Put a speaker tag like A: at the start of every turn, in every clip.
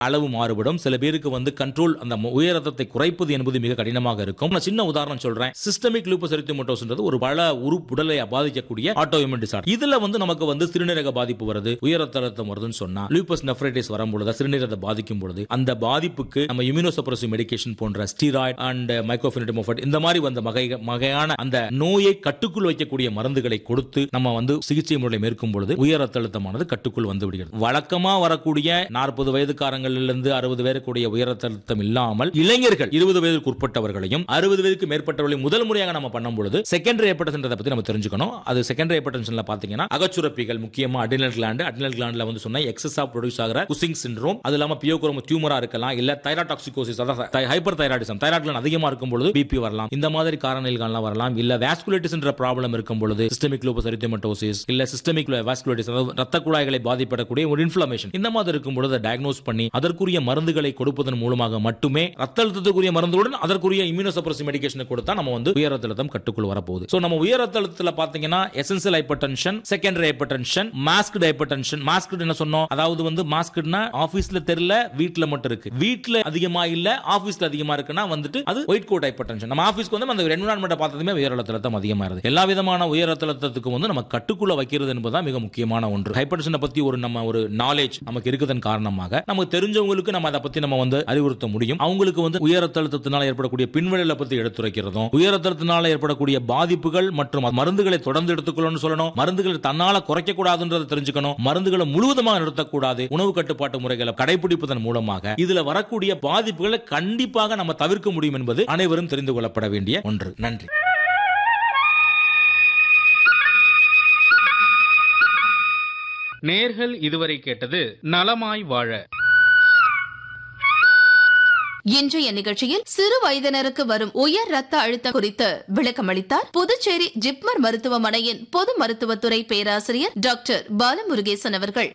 A: அளவு மாறுபடும் சில பேருக்கு வந்து கண்ட்ரோல் அந்த ம- உயர் ரத்தத்தை குறைப்பது என்பது மிக கடினமாக இருக்கும் நான் சின்ன உதாரணம் சொல்றேன் சிஸ்டமிக் லூப்பஸ் எரித்தோமட்டோஸ்ன்றது ஒரு பல உறுப்பு உடலை பாதிக்கக்கூடிய ஆட்டோ இம்யூன் டிசார்டர் இதுல வந்து நமக்கு வந்து சிறுநீரக பாதிப்பு வருது உயர் ரத்த அழுத்தம் வருதுன்னு சொன்னா லூப்பஸ் நெஃப்ரைட்டிஸ் வரும்பொழுது சிறுநீரகத்தை பாதிக்கும் பொழுது அந்த பாதிப்புக்கு நம்ம இம்யூனோசப்ரசிவ் மெடிகேஷன் போன்ற ஸ்டீராய்டு அண்ட் மைக்ரோஃபினிட்டமோஃபட் இந்த மாதிரி வந்த வகை வகையான அந்த நோயை கட்டுக்குள் வைக்கக்கூடிய மருந்துகளை கொடுத்து நம்ம வந்து சிகிச்சை முறை மேற்கொள்ளும் பொழுது உயர் ரத்த அழுத்தமானது கட்டுக்குள் வந்து விடுகிறது வழக்கமா வரக்கூடிய நாற்பது வயதுக்காரங்களிலிருந்து அறுபது வயதுக்குரிய உயர் ரத்த அழுத்தம் இல்லாமல் இளைஞர்கள் இருபது வயதுக்கு உட்பட்டவர்களையும் அறுபது வயதுக்கு மேற்பட்டவர்களையும் முதல் முறையாக நம்ம பண்ணும் பொழுது செகண்டரி ஹைப்பர்டென்ஷன் பத்தி நம்ம தெரிஞ்சுக்கணும் அது செகண்டரி ஹைப்பர்டென்ஷன்ல பாத்தீங்கன்னா அகச்சுரப்பிகள் முக்கியமா அடினல் கிளாண்ட் அடினல் கிளாண்ட்ல வந்து சொன்னா எக்ஸஸ் ஆஃப் ப்ரொடியூஸ் ஆகிற குசிங் சிண்ட்ரோம் அது இல்லாம பியோகுரோம் டியூமரா இருக்கலாம் இல்ல தைராடாக்சிகோசிஸ் அதாவது ஹைப்பர் தைராய்டிசம் தைராய்டு gland அதிகமா இருக்கும் பொழுது பிபி வரலாம் இந்த மாதிரி காரணங்கள்லாம் வரலாம் இல்ல வாஸ்குலேட்டிஸ்ன்ற ப்ராப்ளம் இருக்கும் பொழுது சிஸ்டமிக் லூபஸ் எரித்தோமட்டோசிஸ் இல்ல சிஸ்டமிக் வாஸ்குலேட்டிஸ் அதாவது ரத்த குழாய்களை பாதிப்படக்கூடிய ஒரு இன்ஃபிளமேஷன் இந்த மாதிரி இருக்கும் பொழுது டயக்னோஸ் பண்ணி அதற்குரிய மருந்துகளை கொடுப்பதன் மூலமாக மட்டுமே ரத்த அழுத்தத்துக்குரிய மருந்துடன் அதற்குரிய இம்யூனோசப்ரசிவ் மெடிகேஷன் கொடுத்தா நம்ம வந்து உயர் ரத்த அழுத்தம் கட்டுக்குள் வரப்போகுது சோ நம்ம உயர் ரத்த அழுத்தத்துல பாத்தீங்கன்னா essential hypertension secondary hypertension masked hypertension masked என்ன சொன்னோம் அதாவது வந்து மாஸ்க்டுனா ஆபீஸ்ல தெரியல வீட்ல மட்டும் இருக்கு வீட்ல அதிகமா இல்ல ஆபீஸ்ல அதிகமா இருக்குன்னா வந்துட்டு அது ஒயிட் கோட் ஹைப்பர்டென்ஷன் நம்ம ஆபீஸ்க்கு வந்து அந்த என்விரான்மெண்ட் பார்த்ததுமே உயர் ரத்த அழுத்தம் அதிகமா இருக்கு எல்லா விதமான உயர் ரத்த அழுத்தத்துக்கு வந்து நம்ம கட்டுக்குள்ள வைக்கிறது என்பதுதான் மிக முக்கியமான ஒன்று ஹைப்பர்டென்ஷனை பத்தி ஒரு நம்ம ஒரு நாலேஜ் நமக்கு இருக்குதன் காரணமாக நமக்கு தெரிஞ்சவங்களுக்கு நம்ம அதை பத்தி நம்ம வந்து அறிவுறுத்த முடியும் அவங்களுக்கு வந்து உயர் ரத்த அழுத்தத்தினால ஏற்படக்கூடிய பின்விளைவுகளை பத்தி எடுத்துரைக்கிறதும் உயர் ரத்த அழுத்தத்தினால ஏற்படக்கூடிய பாதிப்புகள் மற்றும் மருந்துகளை தொடர்ந்து எடுத்துக்கணும்னு சொல்லணும் மருந்துகளை தன்னால குறைக்க கூடாதுன்றதை தெரிஞ்சுக்கணும் மருந்துகளை முழுவதுமாக நிறுத்தக்கூடாது உணவு கட்டுப்பாட்டு முறைகளை கடைபிடிப்பதன் மூலமாக இதுல வரக்கூடிய பாதிப்புகளை கண்டிப்பாக நம்ம தவிர்க்க முடியும் என்பது அனைவரும் தெரிந்து கொள்ளப்பட வேண்டிய ஒன்று நன்றி
B: நேர்கள் இதுவரை கேட்டது நலமாய் வாழ
C: இன்றைய நிகழ்ச்சியில் சிறு வயதினருக்கு வரும் உயர் ரத்த அழுத்தம் குறித்து விளக்கமளித்தார் புதுச்சேரி ஜிப்மர் மருத்துவமனையின் பொது மருத்துவத்துறை பேராசிரியர் டாக்டர் பாலமுருகேசன் அவர்கள்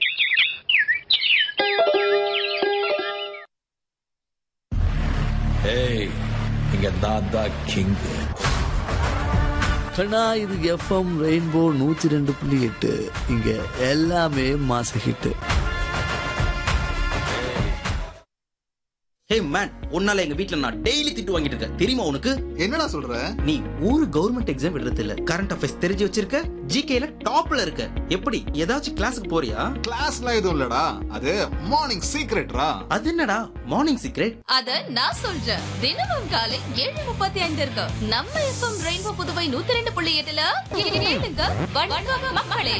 D: ஏய் இங்க நான் தான் கிங்
E: கண்ணா இது எஃப்எம் ரெயின்போ நூத்தி ரெண்டு புள்ளி எட்டு இங்க எல்லாமே மாச ஹிட்
F: ஹே மேன் உன்னால எங்க வீட்ல நான் டெய்லி திட்டு வாங்கிட்டு இருக்கேன் தெரியுமா உனக்கு
G: என்னடா சொல்ற
F: நீ ஒரு கவர்மெண்ட் எக்ஸாம் எழுதுறது இல்ல கரண்ட் அஃபேர்ஸ் தெரிஞ்சு வச்சிருக்க ஜிகேல டாப்ல இருக்க எப்படி ஏதாச்சும் கிளாஸுக்கு போறியா
G: கிளாஸ்லாம் எதுவும் இல்லடா அது மார்னிங் சீக்ரெட்ரா
F: அது என்னடா மார்னிங் சீக்ரெட்
C: அத நான் சொல்றேன் தினமும் காலை ஏழு முப்பத்தி ஐந்து இருக்கு நம்ம எஃப்எம் ரெயின்போ புதுவை நூத்தி ரெண்டு புள்ளி எட்டுல கேளுங்க வணக்கம் மக்களே